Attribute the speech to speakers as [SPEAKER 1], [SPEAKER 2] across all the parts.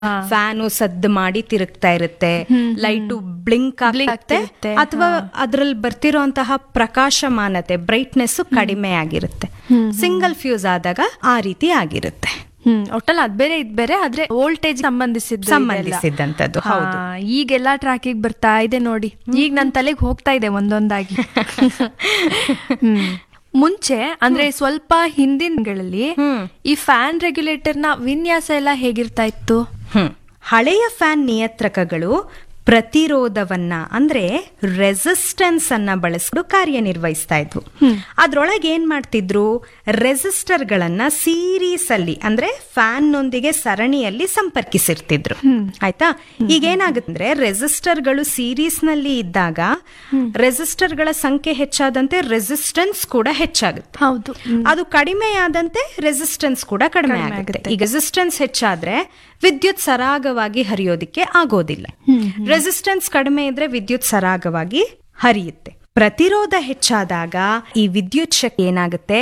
[SPEAKER 1] Fan ಸದ್ದು ಮಾಡಿ ತಿರುಗ್ತಾ ಇರುತ್ತೆ ಲೈಟು ಬ್ಲಿಂಕ್ ಆಗ್ತಿರುತ್ತೆ
[SPEAKER 2] ಆಗ್ತಿರುತ್ತೆ,
[SPEAKER 1] ಅಥವಾ ಅದ್ರಲ್ಲಿ ಬರ್ತಿರೋಂತಹ ಪ್ರಕಾಶಮಾನತೆ ಬ್ರೈಟ್ನೆಸ್ ಕಡಿಮೆ ಆಗಿರುತ್ತೆ ಸಿಂಗಲ್ ಫ್ಯೂಸ್ ಆದಾಗ ಆ ರೀತಿ ಆಗಿರುತ್ತೆ
[SPEAKER 2] ಹ್ಮ್ ಒಟ್ಟಲ್ಲಿ ಅದ್ ಬೇರೆ ಇದ್ ಬೇರೆ ಆದ್ರೆ ವೋಲ್ಟೇಜ್ ಸಂಬಂಧಿಸಿದ್ದು ಇದೆಲ್ಲ.
[SPEAKER 1] ಸಂಬಂಧಿಸಿದಂತದ್ದು ಹೌದು
[SPEAKER 2] ಹಾ, ಈಗೆಲ್ಲಾ ಟ್ರ್ಯಾಕಿಗೆ ಬರ್ತಾ ಇದೆ ನೋಡಿ ಈಗ ನನ್ ತಲೆಗೆ ಹೋಗ್ತಾ ಇದೆ ಒಂದೊಂದಾಗಿ ಹ್ಮ್. ಮುಂಚೆ ಅಂದ್ರೆ ಸ್ವಲ್ಪ ಹಿಂದಿನಗಳಲ್ಲಿ ಈ ಫ್ಯಾನ್ ರೆಗ್ಯುಲೇಟರ್ ನ ವಿನ್ಯಾಸ ಎಲ್ಲ ಹೇಗಿರ್ತಾ ಇತ್ತು
[SPEAKER 1] ಹ್ಮ್ ಹಳೆಯ ಫ್ಯಾನ್ ನಿಯಂತ್ರಕಗಳು ಪ್ರತಿರೋಧವನ್ನ ಅಂದ್ರೆ ರೆಸಿಸ್ಟೆನ್ಸ್ ಅನ್ನ ಬಳಸ್ಕೊಂಡು ಕಾರ್ಯನಿರ್ವಹಿಸ್ತಾ ಇದ್ವು ಅದ್ರೊಳಗೆ ಏನ್ ಮಾಡ್ತಿದ್ರು ರೆಸಿಸ್ಟರ್ ಗಳನ್ನ ಸೀರೀಸ್ ಅಲ್ಲಿ ಅಂದ್ರೆ ಫ್ಯಾನ್ ನೊಂದಿಗೆ ಸರಣಿಯಲ್ಲಿ ಸಂಪರ್ಕಿಸಿರ್ತಿದ್ರು ಆಯ್ತಾ ಈಗ ಏನಾಗುತ್ತೆ ಅಂದ್ರೆ ರೆಸಿಸ್ಟರ್ ಗಳು ಸೀರೀಸ್ ನಲ್ಲಿ ಇದ್ದಾಗ ರೆಸಿಸ್ಟರ್ ಗಳ ಸಂಖ್ಯೆ ಹೆಚ್ಚಾದಂತೆ ರೆಸಿಸ್ಟೆನ್ಸ್ ಕೂಡ ಹೆಚ್ಚಾಗುತ್ತೆ
[SPEAKER 2] ಹೌದು
[SPEAKER 1] ಅದು ಕಡಿಮೆಯಾದಂತೆ ರೆಸಿಸ್ಟೆನ್ಸ್ ಕೂಡ ಕಡಿಮೆ ಆಗುತ್ತೆ ಈಗ ರೆಸಿಸ್ಟೆನ್ಸ್ ಹೆಚ್ಚಾದ್ರೆ ವಿದ್ಯುತ್ ಸರಾಗವಾಗಿ ಹರಿಯೋದಿಕ್ಕೆ ಆಗೋದಿಲ್ಲ ರೆಸಿಸ್ಟೆನ್ಸ್ ಕಡಿಮೆ ಇದ್ರೆ ವಿದ್ಯುತ್ ಸರಾಗವಾಗಿ ಹರಿಯುತ್ತೆ ಪ್ರತಿರೋಧ ಹೆಚ್ಚಾದಾಗ ಈ ವಿದ್ಯುತ್ ಶಕ್ತಿ ಏನಾಗುತ್ತೆ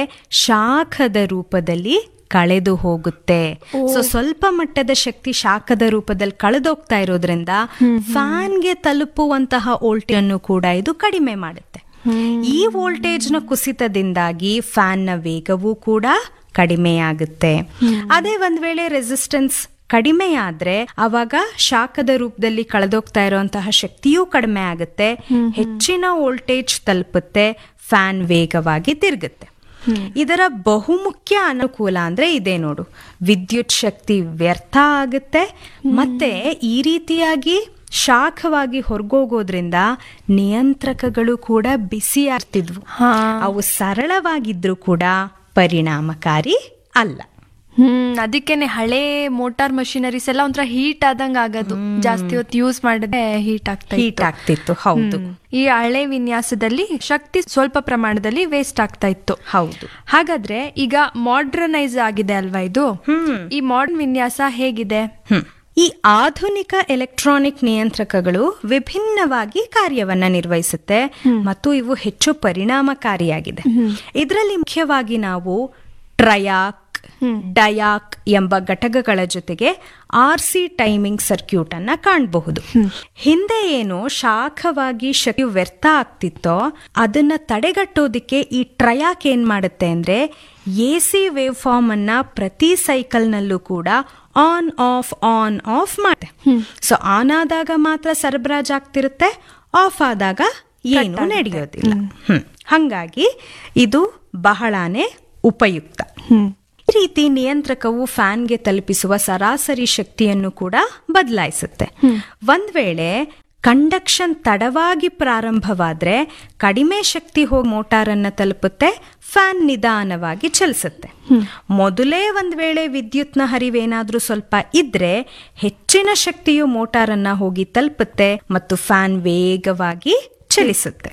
[SPEAKER 1] ಶಾಖದ ರೂಪದಲ್ಲಿ ಕಳೆದು ಹೋಗುತ್ತೆ ಸೊ ಸ್ವಲ್ಪ ಮಟ್ಟದ ಶಕ್ತಿ ಶಾಖದ ರೂಪದಲ್ಲಿ ಕಳೆದೋಗ್ತಾ ಇರೋದ್ರಿಂದ ಫ್ಯಾನ್ಗೆ ತಲುಪುವಂತಹ ವೋಲ್ಟೇಜ್ ಅನ್ನು ಕೂಡ ಇದು ಕಡಿಮೆ ಮಾಡುತ್ತೆ ಈ ವೋಲ್ಟೇಜ್ನ ಕುಸಿತದಿಂದಾಗಿ ಫ್ಯಾನ್ನ ವೇಗವೂ ಕೂಡ ಕಡಿಮೆಯಾಗುತ್ತೆ ಅದೇ ಒಂದ್ ವೇಳೆ ರೆಸಿಸ್ಟೆನ್ಸ್ ಕಡಿಮೆ ಆದ್ರೆ ಅವಾಗ ಶಾಖದ ರೂಪದಲ್ಲಿ ಕಳೆದೋಗ್ತಾ ಇರುವಂತಹ ಶಕ್ತಿಯೂ ಕಡಿಮೆ ಆಗುತ್ತೆ ಹೆಚ್ಚಿನ ವೋಲ್ಟೇಜ್ ತಲುಪುತ್ತೆ ಫ್ಯಾನ್ ವೇಗವಾಗಿ ತಿರುಗುತ್ತೆ ಇದರ ಬಹುಮುಖ್ಯ ಅನುಕೂಲ ಅಂದ್ರೆ ಇದೆ ನೋಡು ವಿದ್ಯುತ್ ಶಕ್ತಿ ವ್ಯರ್ಥ ಆಗುತ್ತೆ ಮತ್ತೆ ಈ ರೀತಿಯಾಗಿ ಶಾಖವಾಗಿ ಹೊರಗೋಗೋದ್ರಿಂದ ನಿಯಂತ್ರಕಗಳು ಕೂಡ ಬಿಸಿ ಆಗ್ತಿದ್ವು
[SPEAKER 2] ಹಾ.
[SPEAKER 1] ಅವು ಸರಳವಾಗಿದ್ರು ಕೂಡ ಪರಿಣಾಮಕಾರಿ ಅಲ್ಲ
[SPEAKER 2] ಹ್ಮ್ ಅದಕ್ಕೇನೆ ಹಳೆ ಮೋಟಾರ್ ಮಷಿನರೀಸ್ ಎಲ್ಲ ಒಂಥರ ಹೀಟ್ ಆದಂಗ ಆಗೋದು ಜಾಸ್ತಿ ಹೊತ್ತು ಯೂಸ್ ಮಾಡಿದ್ರೆ ಹೀಟ್ ಆಗ್ತಾ
[SPEAKER 1] ಹೀಟ್
[SPEAKER 2] ಇತ್ತು.
[SPEAKER 1] ಆಗ್ತಿತ್ತು ಹೌದು
[SPEAKER 2] ಹ್ಮ್. ಈ ಹಳೆ ವಿನ್ಯಾಸದಲ್ಲಿ ಶಕ್ತಿ ಸ್ವಲ್ಪ ಪ್ರಮಾಣದಲ್ಲಿ ವೇಸ್ಟ್ ಆಗ್ತಾ ಇತ್ತು
[SPEAKER 1] ಹೌದು
[SPEAKER 2] ಹಾಗಾದ್ರೆ ಈಗ ಮಾಡರ್ನೈಸ್ ಆಗಿದೆ ಅಲ್ವಾ ಇದು ಈ ಮಾಡರ್ನ್ ವಿನ್ಯಾಸ ಹೇಗಿದೆ
[SPEAKER 1] ಹ್ಮ್. ಈ ಆಧುನಿಕ ಎಲೆಕ್ಟ್ರಾನಿಕ್ ನಿಯಂತ್ರಕಗಳು ವಿಭಿನ್ನವಾಗಿ ಕಾರ್ಯವನ್ನ ನಿರ್ವಹಿಸುತ್ತೆ ಮತ್ತು ಇವು ಹೆಚ್ಚು ಪರಿಣಾಮಕಾರಿಯಾಗಿದೆ ಇದರಲ್ಲಿ ಮುಖ್ಯವಾಗಿ ನಾವು ಟ್ರಯಾಕ್ ಡಯಾಕ್ ಎಂಬ ಘಟಕಗಳ ಜೊತೆಗೆ ಆರ್ ಸಿ ಟೈಮಿಂಗ್ ಸರ್ಕ್ಯೂಟ್ ಅನ್ನ ಕಾಣಬಹುದು ಹಿಂದೆ ಏನು ಶಾಖವಾಗಿ ಶಕ್ತಿ ವ್ಯರ್ಥ ಆಗ್ತಿತ್ತೋ ಅದನ್ನ ತಡೆಗಟ್ಟೋದಿಕ್ಕೆ ಈ ಟ್ರಯಾಕ್ ಏನ್ ಮಾಡುತ್ತೆ ಅಂದ್ರೆ ಎ ಸಿ ವೇವ್ ಫಾರ್ಮ್ ಅನ್ನ ಪ್ರತಿ ಸೈಕಲ್ನಲ್ಲೂ ಕೂಡ ಆನ್ ಆಫ್ ಆನ್ ಆಫ್ ಮಾಡುತ್ತೆ ಸೊ ಆನ್ ಆದಾಗ ಮಾತ್ರ ಸರಬರಾಜಾಗ್ತಿರುತ್ತೆ ಆಫ್ ಆದಾಗ ಏನು ನಡೆಯೋದಿಲ್ಲ ಹ್ಮ್. ಹಂಗಾಗಿ ಇದು ಬಹಳಾನೇ ಉಪಯುಕ್ತ ಈ ರೀತಿ ನಿಯಂತ್ರಕವು ಫ್ಯಾನ್ಗೆ ತಲುಪಿಸುವ ಸರಾಸರಿ ಶಕ್ತಿಯನ್ನು ಕೂಡ ಬದಲಾಯಿಸುತ್ತೆ ಒಂದ್ ವೇಳೆ ಕಂಡಕ್ಷನ್ ತಡವಾಗಿ ಪ್ರಾರಂಭವಾದ್ರೆ ಕಡಿಮೆ ಶಕ್ತಿ ಹೋಗಿ ಮೋಟಾರನ್ನ ತಲುಪುತ್ತೆ ಫ್ಯಾನ್ ನಿಧಾನವಾಗಿ ಚಲಿಸುತ್ತೆ ಮೊದಲೇ ಒಂದ್ ವೇಳೆ ವಿದ್ಯುತ್ನ ಹರಿವೇನಾದ್ರೂ ಸ್ವಲ್ಪ ಇದ್ರೆ ಹೆಚ್ಚಿನ ಶಕ್ತಿಯು ಮೋಟಾರನ್ನ ಹೋಗಿ ತಲುಪುತ್ತೆ ಮತ್ತು ಫ್ಯಾನ್ ವೇಗವಾಗಿ ಚಲಿಸುತ್ತೆ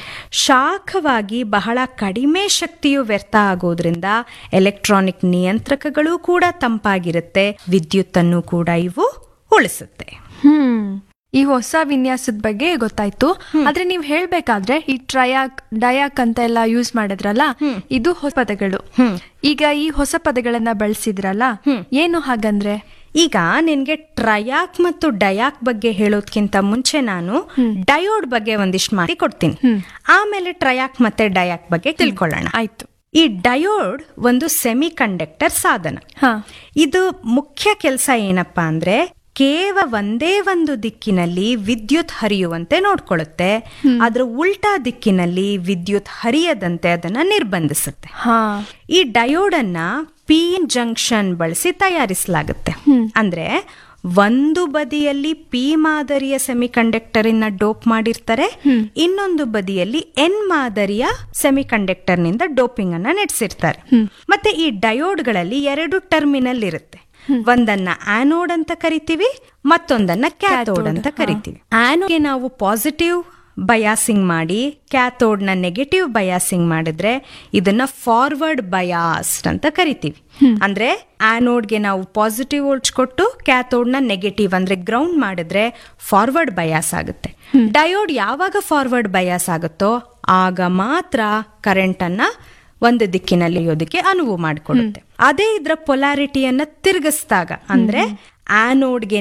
[SPEAKER 1] ಶಾಖವಾಗಿ ಬಹಳ ಕಡಿಮೆ ಶಕ್ತಿಯು ವ್ಯರ್ಥ ಆಗೋದ್ರಿಂದ ಎಲೆಕ್ಟ್ರಾನಿಕ್ ನಿಯಂತ್ರಕಗಳು ಕೂಡ ತಂಪಾಗಿರುತ್ತೆ ವಿದ್ಯುತ್ತನ್ನು ಕೂಡ ಇವು ಉಳಿಸುತ್ತೆ
[SPEAKER 2] ಹ್ಮ್ ಈ ಹೊಸ ವಿನ್ಯಾಸದ ಬಗ್ಗೆ ಗೊತ್ತಾಯ್ತು ಆದ್ರೆ ನೀವ್ ಹೇಳ್ಬೇಕಾದ್ರೆ ಈ ಟ್ರಯಾಕ್ ಡಯಾಕ್ ಅಂತ ಎಲ್ಲ ಯೂಸ್ ಮಾಡಿದ್ರಲ್ಲ ಇದು ಹೊಸ ಪದಗಳು ಈಗ ಈ ಹೊಸ ಪದಗಳನ್ನ ಬಳಸಿದ್ರಲ್ಲ ಏನು ಹಾಗಂದ್ರೆ
[SPEAKER 1] ಈಗ ನಿನ್ಗೆ ಟ್ರಯಾಕ್ ಮತ್ತು ಡಯಾಕ್ ಬಗ್ಗೆ ಹೇಳೋದ್ಕಿಂತ ಮುಂಚೆ ನಾನು ಡಯೋಡ್ ಬಗ್ಗೆ ಒಂದಿಷ್ಟು ಮಾಹಿತಿ ಕೊಡ್ತೀನಿ ಆಮೇಲೆ ಟ್ರಯಾಕ್ ಮತ್ತೆ ಡಯಾಕ್ ಬಗ್ಗೆ ತಿಳ್ಕೊಳ್ಳೋಣ
[SPEAKER 2] ಆಯ್ತು
[SPEAKER 1] ಈ ಡಯೋಡ್ ಒಂದು ಸೆಮಿ ಕಂಡಕ್ಟರ್ ಸಾಧನ
[SPEAKER 2] ಹಾ
[SPEAKER 1] ಇದು ಮುಖ್ಯ ಕೆಲಸ ಏನಪ್ಪಾ ಅಂದ್ರೆ ಕೇವಲ ಒಂದೇ ಒಂದು ದಿಕ್ಕಿನಲ್ಲಿ ವಿದ್ಯುತ್ ಹರಿಯುವಂತೆ ನೋಡ್ಕೊಳ್ಳುತ್ತೆ ಅದ್ರ ಉಲ್ಟಾ ದಿಕ್ಕಿನಲ್ಲಿ ವಿದ್ಯುತ್ ಹರಿಯದಂತೆ ಅದನ್ನ ನಿರ್ಬಂಧಿಸುತ್ತೆ
[SPEAKER 2] ಹಾ
[SPEAKER 1] ಈ ಡಯೋಡ್ ಅನ್ನ ಪಿ ಜಂಕ್ಷನ್ ಬಳಸಿ ತಯಾರಿಸಲಾಗುತ್ತೆ ಅಂದ್ರೆ ಒಂದು ಬದಿಯಲ್ಲಿ ಪಿ ಮಾದರಿಯ ಸೆಮಿ ಕಂಡಕ್ಟರ್ ಡೋಪ್ ಮಾಡಿರ್ತಾರೆ ಇನ್ನೊಂದು ಬದಿಯಲ್ಲಿ ಎನ್ ಮಾದರಿಯ ಸೆಮಿ ಕಂಡಕ್ಟರ್ ನಿಂದ ಡೋಪಿಂಗ್ ಅನ್ನ ನಡೆಸಿರ್ತಾರೆ ಮತ್ತೆ ಈ ಡಯೋಡ್ಗಳಲ್ಲಿ ಎರಡು ಟರ್ಮಿನಲ್ ಇರುತ್ತೆ ಒಂದನ್ನ ಆನೋಡ್ ಅಂತ ಕರಿತೀವಿ ಮತ್ತೊಂದನ್ನ ಕ್ಯಾಥೋಡ್ ಅಂತ ಕರಿತೀವಿ ಆನೋಡ್ಗೆ ನಾವು ಪಾಸಿಟಿವ್ ಬಯಾಸಿಂಗ್ ಮಾಡಿ ಕ್ಯಾಥೋಡ್ ನ ನೆಗೆಟಿವ್ ಬಯಾಸಿಂಗ್ ಮಾಡಿದ್ರೆ ಇದನ್ನ ಫಾರ್ವರ್ಡ್ ಬಯಾಸ್ಡ್ ಅಂತ ಕರಿತೀವಿ ಅಂದ್ರೆ ಆನೋಡ್ಗೆ ನಾವು ಪಾಸಿಟಿವ್ ವೋಲ್ಟ್ಸ್ ಕೊಟ್ಟು ಕ್ಯಾಥೋಡ್ ನ ನೆಗೆಟಿವ್ ಅಂದ್ರೆ ಗ್ರೌಂಡ್ ಮಾಡಿದ್ರೆ ಫಾರ್ವರ್ಡ್ ಬಯಾಸ್ ಆಗುತ್ತೆ ಡಯೋಡ್ ಯಾವಾಗ ಫಾರ್ವರ್ಡ್ ಬಯಾಸ್ ಆಗುತ್ತೋ ಆಗ ಮಾತ್ರ ಕರೆಂಟ್ ಅನ್ನ ಒಂದು ದಿಕ್ಕಿನಲ್ಲಿ ಇಳಿಯೋದಕ್ಕೆ ಅನುವು ಮಾಡಿಕೊಡುತ್ತೆ ಅದೇ ಇದ್ರ ಪೊಲಾರಿಟಿಯನ್ನ ತಿರುಗಿಸಿದಾಗ ಅಂದ್ರೆ ಆನೋಡ್ಗೆ